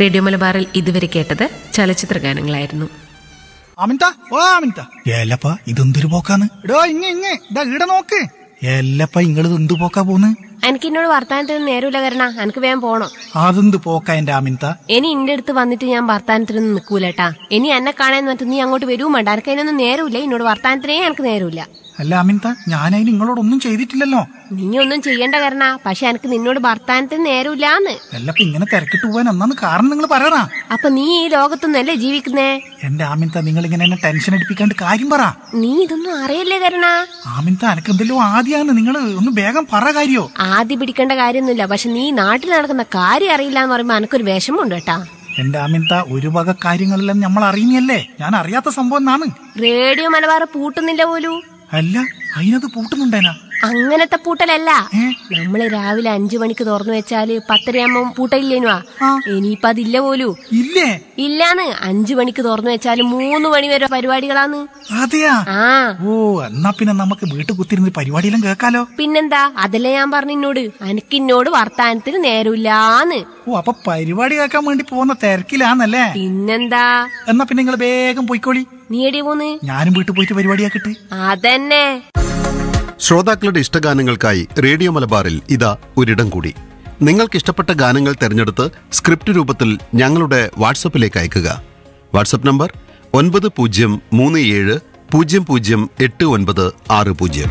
Radio മലബാറിൽ ഇതുവരെ കേട്ടത് ചലച്ചിത്ര ഗാനങ്ങളായിരുന്നു അമിത ഓ അമിത ഏലപ്പ ഇതെന്തൊരു പോക്കാന്ന് എടോ ഇങ്ങ ഇങ്ങ ഇതാ ഈട നോക്ക് ഏലപ്പ ഇങ്ങള് എന്ത് പോക്കാ പോന്ന് എനിക്ക് എന്നോട് വർത്താനത്തിന് നേരമില്ല കരണ എനിക്ക് വേഗം പോണം അതെന്ത് പോക്കാ എന്റെ അമിത ഇനി ഇന്റെ അടുത്ത് വന്നിട്ട് ഞാൻ വർത്താനത്തിനൊന്നും നിൽക്കൂലട്ടാ ഇനി എന്നെ കാണാൻ എന്നിട്ട് നീ അങ്ങോട്ട് വരുവും വേണ്ട എനിക്ക് അതിനൊന്നും നേരമില്ല എന്നോട് വർത്താനത്തിനേ എനിക്ക് നേരമില്ല അല്ല അമിത ഞാനതിന് നിങ്ങളോടൊന്നും ചെയ്തിട്ടില്ലല്ലോ നീ ഒന്നും ചെയ്യണ്ട കരണ പക്ഷെ എനിക്ക് നിന്നോട് വർത്താനത്തിന് നേരമില്ലാന്ന് എല്ലപ്പ ഇങ്ങനെ തിരക്കിട്ട് പോവാൻ എന്നാന്ന് കാരണം നിങ്ങൾ പറയണ അപ്പൊ നീ ഈ ലോകത്തൊന്നല്ലേ ജീവിക്കുന്നേ എന്റെ ആമിൻത നിങ്ങൾ ഇങ്ങനെ എന്നെ ടെൻഷൻ അടിപ്പിക്കാണ്ട് കാര്യം പറ നീ ഇതൊന്നും അറിയല്ലേ കരണ ആമിൻത എനക്ക് എന്തെല്ലോ ആദ്യാന്ന് നിങ്ങൾ ഒന്ന് വേഗം പറ കാര്യോ ആദ്യം പിടിക്കേണ്ട കാര്യമൊന്നുമില്ല പക്ഷെ നീ നാട്ടിൽ നടക്കുന്ന കാര്യം അറിയില്ല എന്ന് പറയുമ്പോ എനിക്കൊരു വിഷമമുണ്ട് കേട്ടാ എന്റെ ആമിൻത ഒരു വക കാര്യങ്ങളെല്ലാം നമ്മൾ അറിയുന്നല്ലേ ഞാൻ അറിയാത്ത സംഭവം എന്നാണ് റേഡിയോ മലബാർ പൂട്ടുന്നില്ല പോലും അല്ല അതിനത് പൂട്ടുന്നുണ്ടേനാ അങ്ങനത്തെ പൂട്ടലല്ല ഏ? നമ്മള് രാവിലെ അഞ്ചു മണിക്ക് തുറന്നു വെച്ചാല് പത്തരയാകുമ്പോ പൂട്ടയില്ലേനുവാ ആ. ഇനിയിപ്പൊ അതില്ല പോലൂ ഇല്ലേ ഇല്ലാന്ന് അഞ്ചു മണിക്ക് തുറന്നു വെച്ചാല് മൂന്ന് മണി വരെ പരിപാടികളാന്ന് അതെയാ ആ ഓ എന്നാ പിന്നെ നമുക്ക് വീട്ടിൽ കുത്തിരുന്ന് പരിപാടിയെല്ലാം കേൾക്കാലോ പിന്നെന്താ അതല്ലേ ഞാൻ പറഞ്ഞു എന്നോട് അനക്കിന്നോട് വർത്താനത്തിന് നേരമില്ലാന്ന് ഓ അപ്പൊ പരിപാടി കേൾക്കാൻ വേണ്ടി പോകുന്ന തിരക്കിലാന്നല്ലേ പിന്നെന്താ എന്നാ പിന്നെ നിങ്ങൾ വേഗം പോയിക്കോളി നീ എടി പോന്ന് ഞാനും വീട്ടിൽ പോയിട്ട് പരിപാടിയാക്കിട്ട് അതന്നെ ശ്രോതാക്കളുടെ ഇഷ്ടഗാനങ്ങൾക്കായി റേഡിയോ മലബാറിൽ ഇതാ ഒരിടം കൂടി നിങ്ങൾക്ക് ഇഷ്ടപ്പെട്ട ഗാനങ്ങൾ തിരഞ്ഞെടുത്ത് സ്ക്രിപ്റ്റ് രൂപത്തിൽ ഞങ്ങളുടെ വാട്സപ്പിലേക്ക് അയയ്ക്കുക വാട്സപ്പ് നമ്പർ ഒൻപത് പൂജ്യം മൂന്ന് ഏഴ് പൂജ്യം പൂജ്യം എട്ട് ഒൻപത് ആറ് പൂജ്യം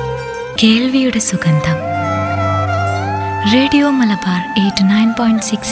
കേൾവിയുടെ സുഗന്ധം radio Malabar eight nine point six